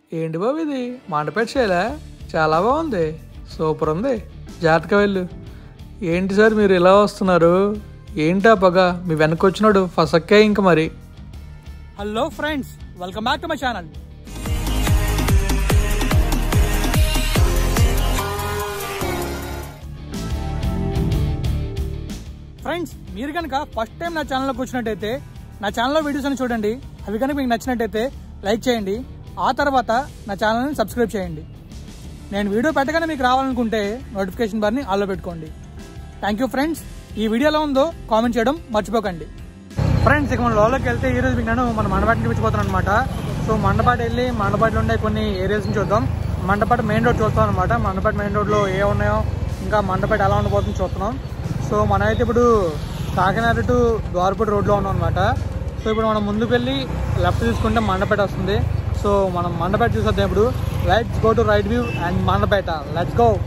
ఏంటి బాబు ఇది మండపేట చేయలే చాలా బాగుంది సూపర్ ఉంది జాగ్రత్తగా వెళ్ళు ఏంటి సార్ మీరు ఇలా వస్తున్నారు ఏంటా పగ మీ వెనక్కి వచ్చినాడు ఫసక్కే ఇంక మరి hello friends welcome back to my channel friends మీరు కనుక ఫస్ట్ టైం నా ఛానల్లోకి వచ్చినట్టయితే నా ఛానల్లో వీడియోస్ అని చూడండి అవి కనుక మీకు నచ్చినట్టయితే లైక్ చేయండి ఆ తర్వాత నా ఛానల్ని సబ్స్క్రైబ్ చేయండి నేను వీడియో పెట్టగానే మీకు రావాలనుకుంటే నోటిఫికేషన్ బార్ని ఆల్లో పెట్టుకోండి థ్యాంక్ యూ ఫ్రెండ్స్ ఈ వీడియో ఎలా ఉందో కామెంట్ చేయడం మర్చిపోకండి ఫ్రెండ్స్ ఇక మన లోలోకి వెళ్తే ఈ రోజు మీకు నేను మన మండపాటి చూపించిపోతాను అనమాట సో మండపాటి వెళ్ళి మండపాటిలో ఉండే కొన్ని ఏరియాస్ని చూద్దాం మండపాటి మెయిన్ రోడ్ చూస్తాం అనమాట మండపాటి మెయిన్ రోడ్లో ఏ ఉన్నాయో ఇంకా మండపాటి ఎలా ఉండబోతుందో చూస్తున్నాం సో మనమైతే ఇప్పుడు కాకినాడ టు ద్వారపూడి రోడ్లో ఉన్నాం అనమాట సో ఇప్పుడు మనం ముందుకు వెళ్ళి లెఫ్ట్ తీసుకుంటే మండపేట వస్తుంది సో మనం మండపేట చూసేద్దాం ఇప్పుడు let's go to right view and Mandapeta let's go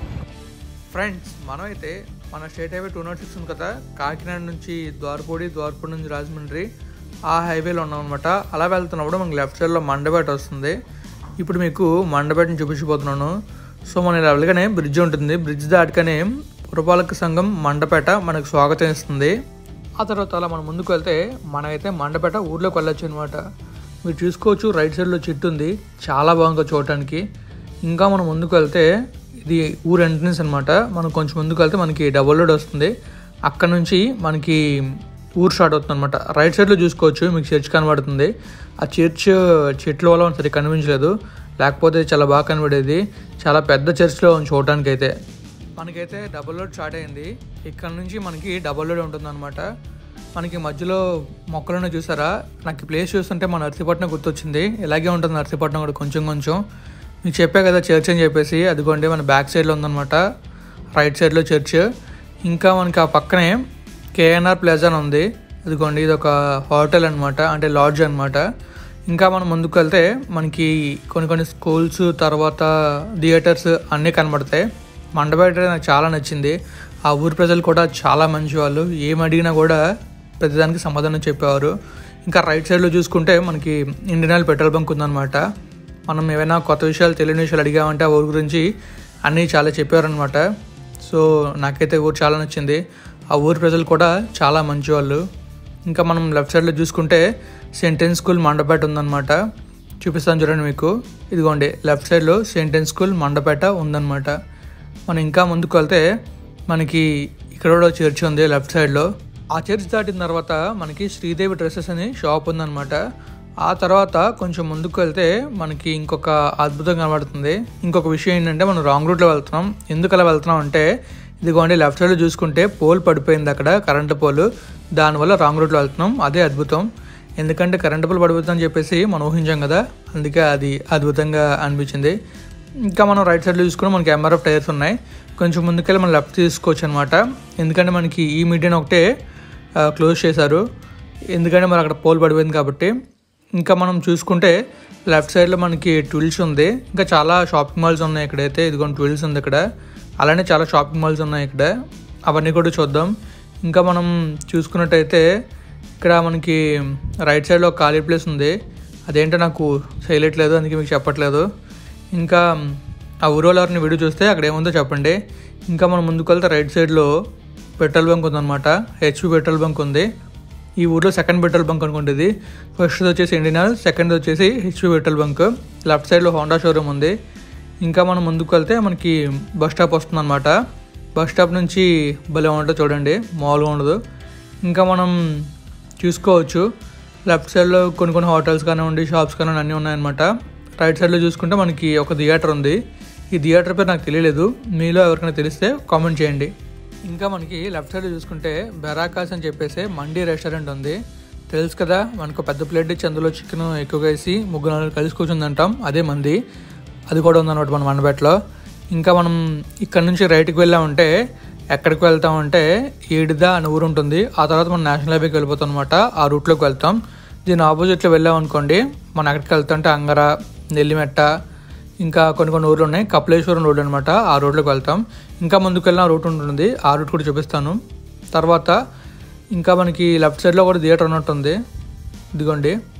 friends మనమైతే మన state highway two nought six ఉంది కదా కాకినాడ నుంచి ద్వారపూడి ద్వారపూడి నుంచి రాజమండ్రి ఆ హైవేలో ఉన్నాం అనమాట అలా వెళ్తున్నప్పుడు మనకి లెఫ్ట్ సైడ్లో మండపేట వస్తుంది ఇప్పుడు మీకు మండపేటని చూపించబోతున్నాను సో మన ఇలా వెళ్ళగానే బ్రిడ్జ్ ఉంటుంది బ్రిడ్జ్ దాటుగానే పురపాలక సంఘం మండపేట మనకు స్వాగతం ఇస్తుంది ఆ తర్వాత అలా మనం ముందుకు వెళ్తే మనమైతే మండపేట ఊర్లోకి వెళ్ళొచ్చు అనమాట మీరు చూసుకోవచ్చు రైట్ సైడ్లో చెట్టు ఉంది చాలా బాగుంది చూడటానికి ఇంకా మనం ముందుకు వెళ్తే ఇది ఊరు ఎంట్రన్స్ అనమాట మనం కొంచెం ముందుకు వెళ్తే మనకి డబుల్ రోడ్ వస్తుంది అక్కడ నుంచి మనకి ఊరు స్టార్ట్ అవుతుంది అనమాట రైట్ సైడ్లో చూసుకోవచ్చు మీకు చర్చ్ కనబడుతుంది ఆ చర్చ్ చెట్ల వల్ల మనకి సరిగ్గా కనిపించలేదు లేకపోతే చాలా బాగా కనబడేది చాలా పెద్ద చర్చ్లో ఉంది చూడటానికి అయితే మనకైతే డబుల్ లోడ్ స్టార్ట్ అయింది ఇక్కడ నుంచి మనకి డబుల్ లోడ్ ఉంటుందన్నమాట మనకి మధ్యలో మొక్కలను చూసారా నాకు ఈ ప్లేస్ చూస్తుంటే మన నర్సీపట్నం గుర్తొచ్చింది ఇలాగే ఉంటుంది నర్సీపట్నం కూడా కొంచెం కొంచెం మీకు చెప్పా కదా చర్చ్ అని చెప్పేసి అదిగోండి మన బ్యాక్ సైడ్లో ఉందన్నమాట రైట్ సైడ్లో చర్చ్ ఇంకా మనకి ఆ పక్కనే కేఎన్ఆర్ ప్లేజా అని ఉంది అదిగోండి ఇది ఒక హోటల్ అనమాట అంటే లాడ్జ్ అనమాట ఇంకా మనం ముందుకు వెళ్తే మనకి కొన్ని కొన్ని స్కూల్స్ తర్వాత థియేటర్స్ అన్నీ కనబడతాయి మండపేట నాకు చాలా నచ్చింది ఆ ఊరి ప్రజలు కూడా చాలా మంచి వాళ్ళు ఏం అడిగినా కూడా ప్రతిదానికి సమాధానం చెప్పేవారు ఇంకా రైట్ సైడ్లో చూసుకుంటే మనకి ఇండియన్ ఆయిల్ పెట్రోల్ బంక్ ఉందన్నమాట మనం ఏమైనా కొత్త విషయాలు తెలియని విషయాలు అడిగామంటే ఆ ఊరి గురించి అన్నీ చాలా చెప్పారనమాట సో నాకైతే ఊరు చాలా నచ్చింది ఆ ఊరి ప్రజలు కూడా చాలా మంచి వాళ్ళు ఇంకా మనం లెఫ్ట్ సైడ్లో చూసుకుంటే సెంటెన్స్ స్కూల్ మండపేట ఉందన్నమాట చూపిస్తాను చూడండి మీకు ఇదిగోండి లెఫ్ట్ సైడ్లో సెంటెన్స్ స్కూల్ మండపేట ఉందన్నమాట మనం ఇంకా ముందుకు వెళ్తే మనకి ఇక్కడ కూడా చర్చ్ ఉంది లెఫ్ట్ సైడ్లో ఆ చర్చ్ దాటిన తర్వాత మనకి శ్రీదేవి డ్రెస్సెస్ అని షాప్ ఉందన్నమాట ఆ తర్వాత కొంచెం ముందుకు వెళ్తే మనకి ఇంకొక అద్భుతం కనబడుతుంది ఇంకొక విషయం ఏంటంటే మనం రాంగ్ రూట్లో వెళ్తున్నాం ఎందుకు అలా వెళ్తున్నాం అంటే ఇదిగోండి లెఫ్ట్ సైడ్లో చూసుకుంటే పోల్ పడిపోయింది అక్కడ కరెంటు పోల్ దానివల్ల రాంగ్ రూట్లో వెళ్తున్నాం అదే అద్భుతం ఎందుకంటే కరెంటు పోల్ పడిపోతుందని చెప్పేసి మనం ఊహించాం కదా అందుకే అది అద్భుతంగా అనిపించింది ఇంకా మనం రైట్ సైడ్లో చూసుకుని మనకి ఎంఆర్ఎఫ్ టైర్స్ ఉన్నాయి కొంచెం ముందుకెళ్ళి మనం లెఫ్ట్ తీసుకోవచ్చు అనమాట ఎందుకంటే మనకి ఈ మీడియన్ ఒకటే క్లోజ్ చేశారు ఎందుకంటే మరి అక్కడ పోల్ పడిపోయింది కాబట్టి ఇంకా మనం చూసుకుంటే లెఫ్ట్ సైడ్లో మనకి ట్విల్స్ ఉంది ఇంకా చాలా షాపింగ్ మాల్స్ ఉన్నాయి ఇక్కడైతే ఇదిగోండి ట్విల్స్ ఉంది ఇక్కడ అలానే చాలా షాపింగ్ మాల్స్ ఉన్నాయి ఇక్కడ అవన్నీ కూడా చూద్దాం ఇంకా మనం చూసుకున్నట్టయితే ఇక్కడ మనకి రైట్ సైడ్లో ఒక ఖాళీ ప్లేస్ ఉంది అదేంటో నాకు చేయలేట్లేదు అందుకే మీకు చెప్పట్లేదు ఇంకా ఆ ఊరోళ్ళని వీడియో చూస్తే అక్కడ ఏముందో చెప్పండి ఇంకా మనం ముందుకు వెళ్తే రైట్ సైడ్లో పెట్రోల్ బంక్ ఉందన్నమాట హెచ్పి పెట్రోల్ బంక్ ఉంది ఈ ఊర్లో సెకండ్ పెట్రోల్ బంక్ అనుకుంటుంది ఫస్ట్ వచ్చేసి ఇండియన్ ఆయిల్ సెకండ్ వచ్చేసి హెచ్పి పెట్రోల్ బంక్ లెఫ్ట్ సైడ్లో హోండా షోరూమ్ ఉంది ఇంకా మనం ముందుకు వెళ్తే మనకి బస్ స్టాప్ వస్తుంది అనమాట బస్ స్టాప్ నుంచి భలే ఉంటుంది చూడండి మామూలుగా ఉండదు ఇంకా మనం చూసుకోవచ్చు లెఫ్ట్ సైడ్లో కొన్ని కొన్ని హోటల్స్ కానివ్వండి షాప్స్ కానివ్వండి అన్నీ ఉన్నాయన్నమాట రైట్ సైడ్లో చూసుకుంటే మనకి ఒక థియేటర్ ఉంది ఈ థియేటర్ పేరు నాకు తెలియలేదు మీలో ఎవరికైనా తెలిస్తే కామెంట్ చేయండి ఇంకా మనకి లెఫ్ట్ సైడ్ చూసుకుంటే బెరాకాస్ అని చెప్పేసి మండీ రెస్టారెంట్ ఉంది తెలుసు కదా మనకు పెద్ద ప్లేట్ ఇచ్చి అందులో చికెన్ ఎక్కువగా వేసి ముగ్గురు నాలుగు కలిసి కూర్చుంది అంటాం అదే మంది అది కూడా ఉందన్నమాట మన మండపేటలో ఇంకా మనం ఇక్కడ నుంచి రైట్కి వెళ్ళామంటే ఎక్కడికి వెళ్తామంటే ఏడిదా అని ఊరు ఉంటుంది ఆ తర్వాత మనం నేషనల్ హైవేకి వెళ్ళిపోతాం అనమాట ఆ రూట్లోకి వెళ్తాం దీని ఆపోజిట్లో వెళ్ళాం అనుకోండి మనం ఎక్కడికి వెళ్తుంటే అంగర నెల్లిమెట్ట ఇంకా కొన్ని కొన్ని ఊర్లు ఉన్నాయి కపిలేశ్వరం రోడ్ అనమాట ఆ రోడ్లోకి వెళ్తాం ఇంకా ముందుకు వెళ్ళిన రూట్ ఉంటుంది ఆ రూట్ కూడా చూపిస్తాను తర్వాత ఇంకా మనకి లెఫ్ట్ సైడ్లో కూడా థియేటర్ ఉన్నట్టుంది ఇదిగోండి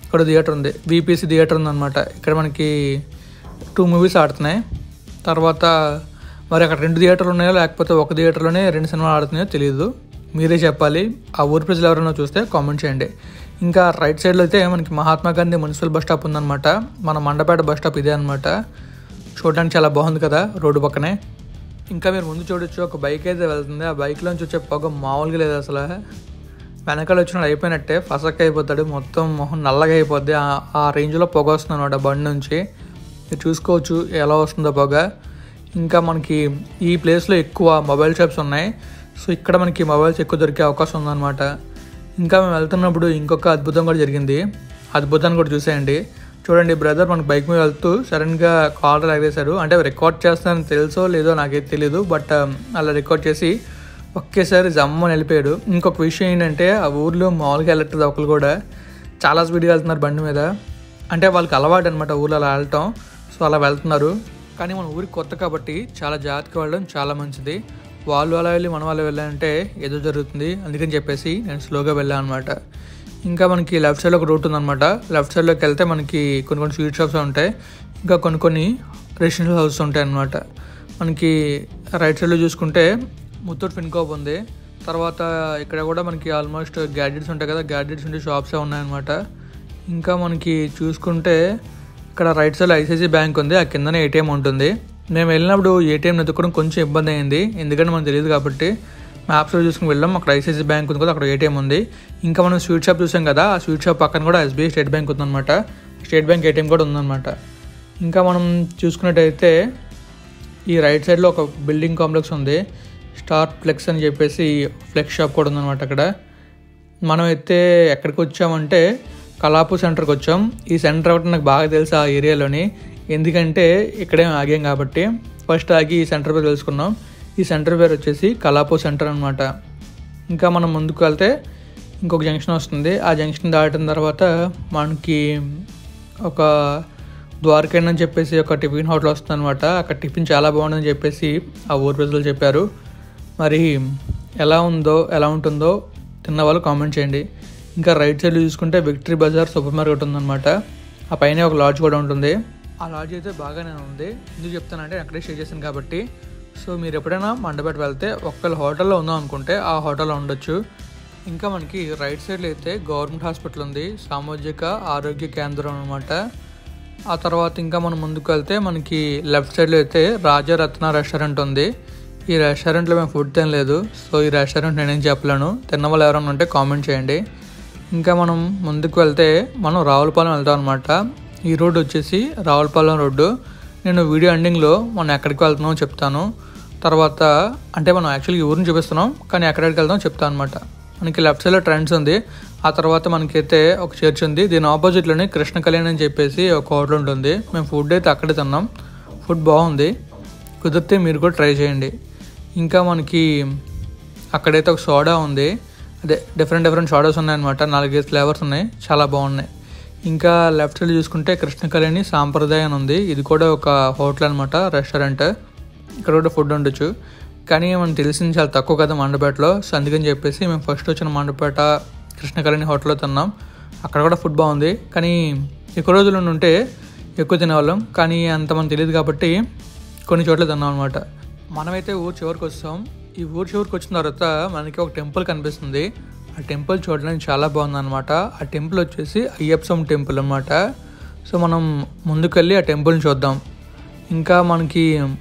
ఇక్కడ థియేటర్ ఉంది బీపీసీ థియేటర్ ఉందన్నమాట ఇక్కడ మనకి టూ మూవీస్ ఆడుతున్నాయి తర్వాత మరి అక్కడ రెండు థియేటర్లు ఉన్నాయో లేకపోతే ఒక థియేటర్లోనే రెండు సినిమాలు ఆడుతున్నాయో తెలియదు మీరే చెప్పాలి ఆ ఊరి ప్రజలు ఎవరైనా చూస్తే కామెంట్ చేయండి ఇంకా రైట్ సైడ్లో అయితే మనకి Mahatma Gandhi municipal bus stop ఉందన్నమాట మన మండపేట బస్ స్టాప్ ఇదే అనమాట చూడడానికి చాలా బాగుంది కదా రోడ్డు పక్కనే ఇంకా మీరు ముందు చూడొచ్చు ఒక బైక్ అయితే వెళ్తుంది ఆ బైక్లోంచి వచ్చే పొగ మామూలుగా లేదు అసలు వెనకాల వచ్చినప్పుడు అయిపోయినట్టే ఫసక్ అయిపోతాడు మొత్తం మొహం నల్లగా అయిపోద్ది ఆ- ఆ రేంజ్లో పొగ వస్తుంది అనమాట బండి నుంచి మీరు చూసుకోవచ్చు ఎలా వస్తుందో పొగ ఇంకా మనకి ఈ ప్లేస్లో ఎక్కువ మొబైల్ షాప్స్ ఉన్నాయి సో ఇక్కడ మనకి మొబైల్స్ ఎక్కువ దొరికే అవకాశం ఉందన్నమాట ఇంకా మేము వెళ్తున్నప్పుడు ఇంకొక అద్భుతం కూడా జరిగింది అద్భుతాన్ని కూడా చూసేయండి చూడండి బ్రదర్ మనకి బైక్ మీద వెళ్తూ సడన్గా కాలర్ ఎగరేశారు అంటే రికార్డ్ చేస్తానని తెలుసో లేదో నాకైతే తెలియదు బట్ అలా రికార్డ్ చేసి ఒకేసారి జమ్మని వెళ్ళిపోయాడు ఇంకొక విషయం ఏంటంటే ఆ ఊర్లో మామూలుగా వెళ్ళట్లేదు ఒకరు కూడా చాలా స్పీడ్గా వెళ్తున్నారు బండి మీద అంటే వాళ్ళకి అలవాటు అనమాట ఊర్లో అలా వెళ్ళటం సో అలా వెళ్తున్నారు కానీ మన ఊరికి కొత్త కాబట్టి చాలా జాగ్రత్తగా వెళ్ళడం చాలా మంచిది వాళ్ళు అలా వెళ్ళి మనం అలా వెళ్ళాలంటే ఏదో జరుగుతుంది అందుకని చెప్పేసి నేను స్లోగా వెళ్ళాను అనమాట ఇంకా మనకి లెఫ్ట్ సైడ్లో ఒక రూట్ ఉందన్నమాట లెఫ్ట్ సైడ్లోకి వెళ్తే మనకి కొన్ని కొన్ని స్వీట్ షాప్స్ ఉంటాయి ఇంకా కొన్ని కొన్ని రెసిడెన్షియల్ హౌసెస్ ఉంటాయి అన్నమాట మనకి రైట్ సైడ్లో చూసుకుంటే ముత్తూట్ ఫిన్కోప్ ఉంది తర్వాత ఇక్కడ కూడా మనకి ఆల్మోస్ట్ గ్యాడ్జెట్స్ ఉంటాయి కదా గ్యాడ్జెట్స్ ఉండే షాప్సే ఉన్నాయన్నమాట ఇంకా మనకి చూసుకుంటే ఇక్కడ రైట్ సైడ్ ఐసీసీ బ్యాంక్ ఉంది ఆ కిందనే ఏటీఎం ఉంటుంది మేము వెళ్ళినప్పుడు ఏటీఎం ఎత్తుకోవడం కొంచెం ఇబ్బంది అయింది ఎందుకంటే మనకు తెలియదు కాబట్టి మ్యాప్స్లో చూసుకుని వెళ్ళాం అక్కడ ఐసీసీ బ్యాంక్ ఉంది కదా అక్కడ ఏటీఎం ఉంది ఇంకా మనం స్వీట్ షాప్ చూసాం కదా ఆ స్వీట్ షాప్ పక్కన కూడా ఎస్బీఐ స్టేట్ బ్యాంక్ ఉందన్నమాట స్టేట్ బ్యాంక్ ఏటీఎం కూడా ఉందన్నమాట ఇంకా మనం చూసుకున్నట్టయితే ఈ రైట్ సైడ్లో ఒక బిల్డింగ్ కాంప్లెక్స్ ఉంది స్టార్ ఫ్లెక్స్ అని చెప్పేసి ఫ్లెక్స్ షాప్ కూడా ఉందన్నమాట అక్కడ మనం అయితే ఎక్కడికి వచ్చామంటే కలాపు సెంటర్కి వచ్చాం ఈ సెంటర్ ఒకటి నాకు బాగా తెలుసు ఆ ఏరియాలోని ఎందుకంటే ఇక్కడే ఆగాం కాబట్టి ఫస్ట్ ఆగి ఈ సెంటర్ పేరు తెలుసుకున్నాం ఈ సెంటర్ పేరు వచ్చేసి కలాపు సెంటర్ అనమాట ఇంకా మనం ముందుకు వెళ్తే ఇంకొక జంక్షన్ వస్తుంది ఆ జంక్షన్ దాటిన తర్వాత మనకి ఒక ద్వారకైన్ అని చెప్పేసి ఒక టిఫిన్ హోటల్ వస్తుంది అనమాట అక్కడ టిఫిన్ చాలా బాగుందని చెప్పేసి ఆ ఊరు ప్రజలు చెప్పారు మరి ఎలా ఉందో ఎలా ఉంటుందో తిన్న వాళ్ళు కామెంట్ చేయండి ఇంకా రైట్ సైడ్ చూసుకుంటే విక్టరీ బజార్ సూపర్ మార్కెట్ ఉందన్నమాట ఆ పైన ఒక లాడ్జ్ కూడా ఉంటుంది ఆ లాడ్జ్ అయితే బాగానే ఉంది ఎందుకు చెప్తానంటే నేను అక్కడే షేర్ చేశాను కాబట్టి సో మీరు ఎప్పుడైనా మండపేట వెళ్తే ఒక్కళ్ళ హోటల్లో ఉందాం అనుకుంటే ఆ హోటల్లో ఉండొచ్చు ఇంకా మనకి రైట్ సైడ్లో అయితే గవర్నమెంట్ హాస్పిటల్ ఉంది సామాజిక ఆరోగ్య కేంద్రం అనమాట ఆ తర్వాత ఇంకా మనం ముందుకు వెళ్తే మనకి లెఫ్ట్ సైడ్లో అయితే రాజరత్న రెస్టారెంట్ ఉంది ఈ రెస్టారెంట్లో మేము ఫుడ్ తినలేదు సో ఈ రెస్టారెంట్ నేనేం చెప్పలేను తిన్న వాళ్ళు ఎవరైనా ఉంటే కామెంట్ చేయండి ఇంకా మనం ముందుకు వెళ్తే మనం రావులపాలెం వెళ్తాం అనమాట ఈ రోడ్డు వచ్చేసి రావులపాలెం రోడ్డు నేను వీడియో ఎండింగ్లో మనం ఎక్కడికి వెళ్తున్నామో చెప్తాను తర్వాత అంటే మనం యాక్చువల్గా ఈ ఊరిని చూపిస్తున్నాం కానీ ఎక్కడికి వెళ్తామో చెప్తాను అనమాట మనకి లెఫ్ట్ సైడ్లో ట్రెండ్స్ ఉంది ఆ తర్వాత మనకైతే ఒక చర్చ్ ఉంది దీని ఆపోజిట్లోనే కృష్ణ కళ్యాణ్ అని చెప్పేసి ఒక హోటల్ ఉంటుంది మేము ఫుడ్ అయితే అక్కడే తిన్నాం ఫుడ్ బాగుంది కుదిరితే మీరు కూడా ట్రై చేయండి ఇంకా మనకి అక్కడైతే ఒక సోడా ఉంది అదే డిఫరెంట్ డిఫరెంట్ సోడాస్ ఉన్నాయన్నమాట నాలుగైదు ఫ్లేవర్స్ ఉన్నాయి చాలా బాగున్నాయి ఇంకా లెఫ్ట్ సైడ్ చూసుకుంటే కృష్ణ కళ్యాణి సాంప్రదాయం అని ఉంది ఇది కూడా ఒక హోటల్ అనమాట రెస్టారెంట్ ఇక్కడ కూడా ఫుడ్ ఉండొచ్చు కానీ మనకు తెలిసింది చాలా తక్కువ కదా మండపేటలో సో అందుకని చెప్పేసి మేము ఫస్ట్ వచ్చిన మండపేట కృష్ణ కళ్యాణి హోటల్లో తిన్నాం అక్కడ కూడా ఫుడ్ బాగుంది కానీ ఎక్కువ రోజులు ఉండి ఉంటే ఎక్కువ తినేవాళ్ళం కానీ అంత మనకు తెలియదు కాబట్టి కొన్ని చోట్ల తిన్నాం అనమాట మనమైతే ఊరు చివరికి వస్తాం ఈ ఊరు చివరికి వచ్చిన తర్వాత మనకి ఒక టెంపుల్ కనిపిస్తుంది ఆ టెంపుల్ చూడడానికి చాలా బాగుందన్నమాట ఆ టెంపుల్ వచ్చేసి అయ్యప్ప టెంపుల్ అనమాట సో మనం ముందుకెళ్ళి ఆ టెంపుల్ని చూద్దాం ఇంకా మనకి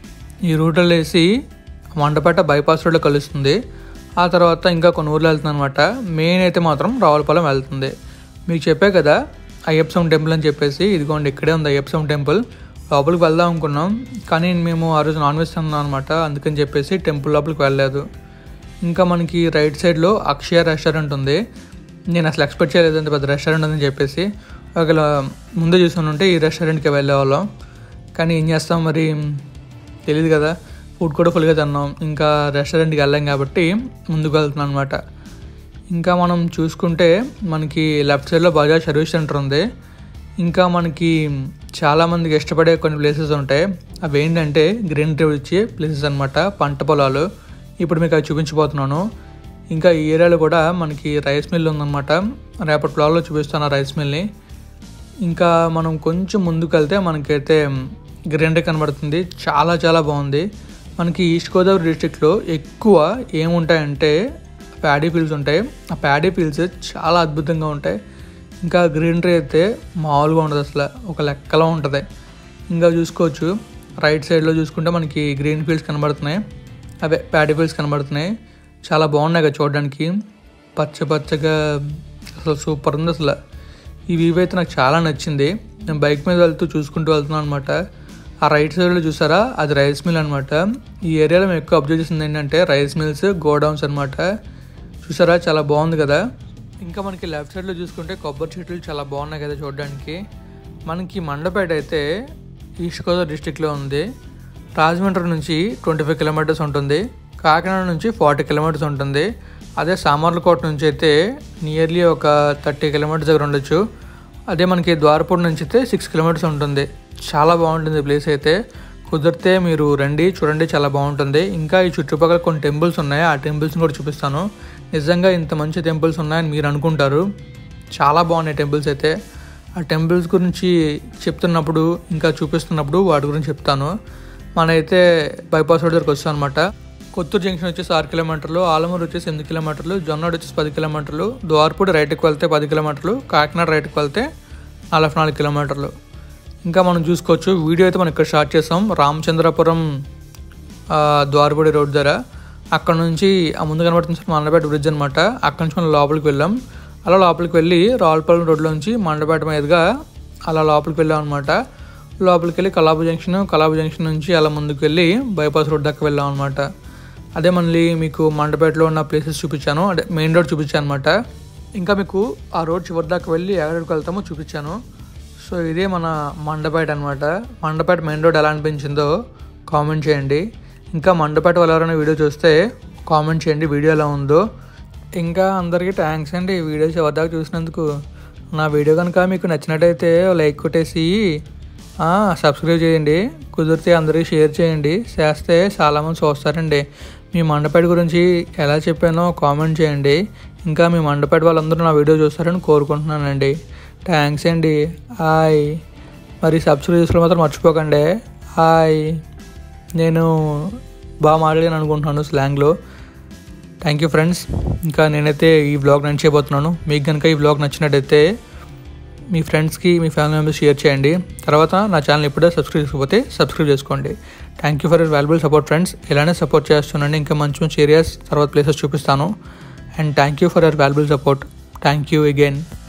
ఈ రూట్లో వేసి మండపేట బైపాస్ రోడ్లో కలుస్తుంది ఆ తర్వాత ఇంకా కొన్ని ఊర్లు వెళ్తుంది అనమాట మెయిన్ అయితే మాత్రం రావులపాలెం వెళ్తుంది మీకు చెప్పే కదా అయ్యప్ప టెంపుల్ అని చెప్పేసి ఇదిగోండి ఇక్కడే ఉంది అయ్యప్ప టెంపుల్ లోపలికి వెళ్దాం అనుకున్నాం కానీ మేము ఆ రోజు నాన్ వెజ్ తిన్నాం అనమాట అందుకని చెప్పేసి టెంపుల్ లోపలికి వెళ్ళలేదు ఇంకా మనకి రైట్ సైడ్లో అక్షయ రెస్టారెంట్ ఉంది నేను అసలు ఎక్స్పెక్ట్ చేయలేదు అంత పెద్ద రెస్టారెంట్ ఉందని చెప్పేసి ఒకవేళ ముందే చూసుకుని ఉంటే ఈ రెస్టారెంట్కి వెళ్ళేవాళ్ళం కానీ ఏం చేస్తాం మరి తెలియదు కదా ఫుడ్ కూడా ఫుల్గా తిన్నాం ఇంకా రెస్టారెంట్కి వెళ్ళాం కాబట్టి ముందుకు వెళ్తున్నాం అనమాట ఇంకా మనం చూసుకుంటే మనకి లెఫ్ట్ సైడ్లో బజాజ్ సర్వీస్ సెంటర్ ఉంది ఇంకా మనకి చాలామందికి ఇష్టపడే కొన్ని ప్లేసెస్ ఉంటాయి అవి ఏంటంటే గ్రీనరీ వచ్చే ప్లేసెస్ అనమాట పంట పొలాలు ఇప్పుడు మీకు అవి చూపించబోతున్నాను ఇంకా ఈ ఏరియాలో కూడా మనకి రైస్ మిల్ ఉందన్నమాట రేపటి బ్లాగ్లో చూపిస్తాను ఆ రైస్ మిల్ని ఇంకా మనం కొంచెం ముందుకు వెళ్తే మనకైతే గ్రీనరీ కనబడుతుంది చాలా చాలా బాగుంది మనకి ఈస్ట్ గోదావరి డిస్టిక్లో ఎక్కువ ఏముంటాయంటే ప్యాడీ ఫీల్డ్స్ ఉంటాయి ఆ ప్యాడీ ఫీల్డ్స్ చాలా అద్భుతంగా ఉంటాయి ఇంకా గ్రీనరీ అయితే మామూలుగా ఉండదు అసలు ఒక లెక్కలో ఉంటుంది ఇంకా చూసుకోవచ్చు రైట్ సైడ్లో చూసుకుంటే మనకి గ్రీన్ ఫీల్డ్స్ కనబడుతున్నాయి అవే ప్యాడీ ఫీల్డ్స్ కనబడుతున్నాయి చాలా బాగున్నాయి కదా చూడడానికి పచ్చ పచ్చగా అసలు సూపర్ ఉంది అసలు ఈ వ్యూ అయితే నాకు చాలా నచ్చింది నేను బైక్ మీద వెళ్తూ చూసుకుంటూ వెళ్తున్నాను అనమాట ఆ రైట్ సైడ్లో చూసారా అది రైస్ మిల్ అనమాట ఈ ఏరియాలో మేము ఎక్కువ అబ్జర్వ్ చేసింది ఏంటంటే రైస్ మిల్స్ గోడౌన్స్ అనమాట చూసారా చాలా బాగుంది కదా ఇంకా మనకి లెఫ్ట్ సైడ్లో చూసుకుంటే కొబ్బరి చెట్లు చాలా బాగున్నాయి కదా చూడడానికి మనకి మండపేట అయితే ఈస్ట్ గోదావరి డిస్టిక్లో ఉంది రాజమండ్రి నుంచి ట్వంటీ ఫైవ్ కిలోమీటర్స్ ఉంటుంది కాకినాడ నుంచి ఫార్టీ కిలోమీటర్స్ ఉంటుంది అదే సామర్లకోట నుంచి అయితే నియర్లీ ఒక థర్టీ కిలోమీటర్స్ దగ్గర ఉండొచ్చు అదే మనకి ద్వారపూడి నుంచి అయితే సిక్స్ కిలోమీటర్స్ ఉంటుంది చాలా బాగుంటుంది ప్లేస్ అయితే కుదిరితే మీరు రండి చూడండి చాలా బాగుంటుంది ఇంకా ఈ చుట్టుపక్కల కొన్ని టెంపుల్స్ ఉన్నాయి ఆ టెంపుల్స్ని కూడా చూపిస్తాను నిజంగా ఇంత మంచి టెంపుల్స్ ఉన్నాయని మీరు అనుకుంటారు చాలా బాగున్నాయి టెంపుల్స్ అయితే ఆ టెంపుల్స్ గురించి చెప్తున్నప్పుడు ఇంకా చూపిస్తున్నప్పుడు వాటి గురించి చెప్తాను మనైతే బైపాస్ రోడ్ దగ్గరకు వస్తాం అనమాట కొత్తూరు జంక్షన్ వచ్చేసి ఆరు కిలోమీటర్లు ఆలమూరు వచ్చేసి ఎనిమిది కిలోమీటర్లు జొన్నోడ్ వచ్చేసి పది కిలోమీటర్లు ద్వారపూడి రైట్కి వెళ్తే పది కిలోమీటర్లు కాకినాడ రైట్కి వెళ్తే నలభై నాలుగు కిలోమీటర్లు ఇంకా మనం చూసుకోవచ్చు వీడియో అయితే మనం ఇక్కడ స్టార్ట్ చేసాం రామచంద్రపురం ఆ, ద్వారపూడి రోడ్ దగ్గర అక్కడ నుంచి ఆ ముందు కనబడుతుంది సార్ మండపేట బ్రిడ్జ్ అనమాట అక్కడ నుంచి మనం లోపలికి వెళ్ళాం అలా లోపలికి వెళ్ళి రావులపాలెం రోడ్లో నుంచి మండపేట మీదుగా అలా లోపలికి వెళ్ళాం అనమాట లోపలికి వెళ్ళి కలాబు జంక్షన్ కలాబు జంక్షన్ నుంచి అలా ముందుకు వెళ్ళి బైపాస్ రోడ్ దాకా వెళ్ళాం అనమాట అదే మళ్ళీ మీకు మండపేటలో ఉన్న ప్లేసెస్ చూపించాను అదే మెయిన్ రోడ్ చూపించాను అనమాట ఇంకా మీకు ఆ రోడ్ చివరి దాకా వెళ్ళి ఎక్కడికి వెళ్తామో చూపించాను సో ఇదే మన మండపేట అనమాట మండపేట మెయిన్ రోడ్ ఎలా అనిపించిందో కామెంట్ చేయండి ఇంకా మండపేట వాళ్ళు ఎవరైనా వీడియో చూస్తే కామెంట్ చేయండి వీడియో ఎలా ఉందో ఇంకా అందరికీ థ్యాంక్స్ అండి ఈ వీడియో చివరిదాకా చూసినందుకు నా వీడియో కనుక మీకు నచ్చినట్టయితే లైక్ కొట్టేసి ఆ, సబ్స్క్రైబ్ చేయండి కుదిరితే అందరికీ షేర్ చేయండి చేస్తే చాలామంది చూస్తారండి మీ మండపేట గురించి ఎలా చెప్పానో కామెంట్ చేయండి ఇంకా మీ మండపేట వాళ్ళందరూ నా వీడియో చూస్తారని కోరుకుంటున్నానండి థ్యాంక్స్ అండి హాయ్ మరి సబ్స్క్రైబ్ చేసుకోవడం మాత్రం మర్చిపోకండి హాయ్ నేను బాగా మాట్లాడాను అనుకుంటున్నాను స్లాంగ్లో థ్యాంక్ యూ ఫ్రెండ్స్ ఇంకా నేనైతే ఈ వ్లాగ్ రన్ చేయబోతున్నాను మీకు కనుక ఈ వ్లాగ్ నచ్చినట్టయితే మీ ఫ్రెండ్స్కి మీ ఫ్యామిలీ మెంబర్స్ షేర్ చేయండి తర్వాత నా ఛానల్ ఇప్పుడే సబ్స్క్రైబ్ చేసుకోకపోతే సబ్స్క్రైబ్ చేసుకోండి thank you for your valuable support friends ఇలానే సపోర్ట్ చేస్తున్నాను ఇంకా మంచి మంచి ఏరియాస్ తర్వాత ప్లేసెస్ చూపిస్తాను and thank you for your valuable support thank you again